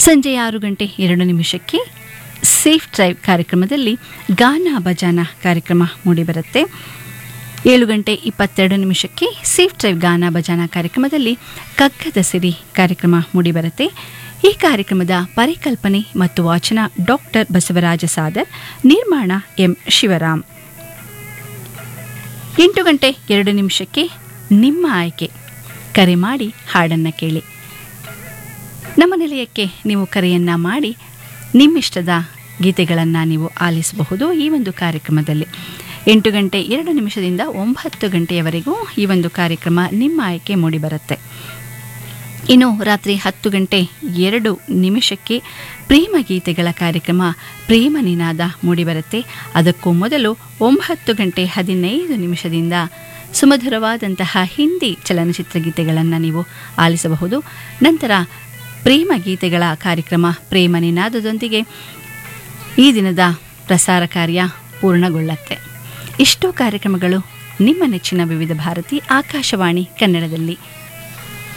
ಸಂಜೆ ಆರು ಗಂಟೆ ಎರಡು ನಿಮಿಷಕ್ಕೆ ಸೇಫ್ ಡ್ರೈವ್ ಕಾರ್ಯಕ್ರಮದಲ್ಲಿ ಗಾನ ಭಜಾನ ಕಾರ್ಯಕ್ರಮ ಮೂಡಿಬರುತ್ತೆ ಏಳು ಗಂಟೆ ಇಪ್ಪತ್ತೆರಡು ನಿಮಿಷಕ್ಕೆ ಸೇಫ್ ಡ್ರೈವ್ ಗಾನ ಭಜಾನ ಕಾರ್ಯಕ್ರಮದಲ್ಲಿ ಕಗ್ಗದ ಸಿರಿ ಕಾರ್ಯಕ್ರಮ ಮೂಡಿಬರುತ್ತೆ ಈ ಕಾರ್ಯಕ್ರಮದ ಪರಿಕಲ್ಪನೆ ಮತ್ತು ವಾಚನ ಡಾಕ್ಟರ್ ಬಸವರಾಜ ಸಾದರ್ ನಿರ್ಮಾಣ ಎಂ ಶಿವರಾಮ್ ಎಂಟು ಗಂಟೆ ಎರಡು ನಿಮಿಷಕ್ಕೆ ನಿಮ್ಮ ಆಯ್ಕೆ ಕರೆ ಮಾಡಿ ಹಾಡನ್ನು ಕೇಳಿ ನಮ್ಮ ನಿಲಯಕ್ಕೆ ನೀವು ಕರೆಯನ್ನು ಮಾಡಿ ನಿಮ್ಮಿಷ್ಟದ ಗೀತೆಗಳನ್ನು ನೀವು ಆಲಿಸಬಹುದು ಈ ಒಂದು ಕಾರ್ಯಕ್ರಮದಲ್ಲಿ ಎಂಟು ಗಂಟೆ ಎರಡು ನಿಮಿಷದಿಂದ ಒಂಬತ್ತು ಗಂಟೆಯವರೆಗೂ ಈ ಒಂದು ಕಾರ್ಯಕ್ರಮ ನಿಮ್ಮ ಆಯ್ಕೆ ಮೂಡಿಬರುತ್ತೆ ಇನ್ನು ರಾತ್ರಿ ಹತ್ತು ಗಂಟೆ ಎರಡು ನಿಮಿಷಕ್ಕೆ ಪ್ರೇಮ ಗೀತೆಗಳ ಕಾರ್ಯಕ್ರಮ ಪ್ರೇಮ ನಿನಾದ ಮೂಡಿಬರುತ್ತೆ ಅದಕ್ಕೂ ಮೊದಲು ಒಂಬತ್ತು ಗಂಟೆ ಹದಿನೈದು ನಿಮಿಷದಿಂದ ಸುಮಧುರವಾದಂತಹ ಹಿಂದಿ ಚಲನಚಿತ್ರ ಗೀತೆಗಳನ್ನು ನೀವು ಆಲಿಸಬಹುದು ನಂತರ ಪ್ರೇಮ ಗೀತೆಗಳ ಕಾರ್ಯಕ್ರಮ ಪ್ರೇಮ ನಿನಾದದೊಂದಿಗೆ ಈ ದಿನದ ಪ್ರಸಾರ ಕಾರ್ಯ ಪೂರ್ಣಗೊಳ್ಳುತ್ತೆ ಇಷ್ಟೋ ಕಾರ್ಯಕ್ರಮಗಳು ನಿಮ್ಮ ನೆಚ್ಚಿನ ವಿವಿಧ ಭಾರತಿ ಆಕಾಶವಾಣಿ ಕನ್ನಡದಲ್ಲಿ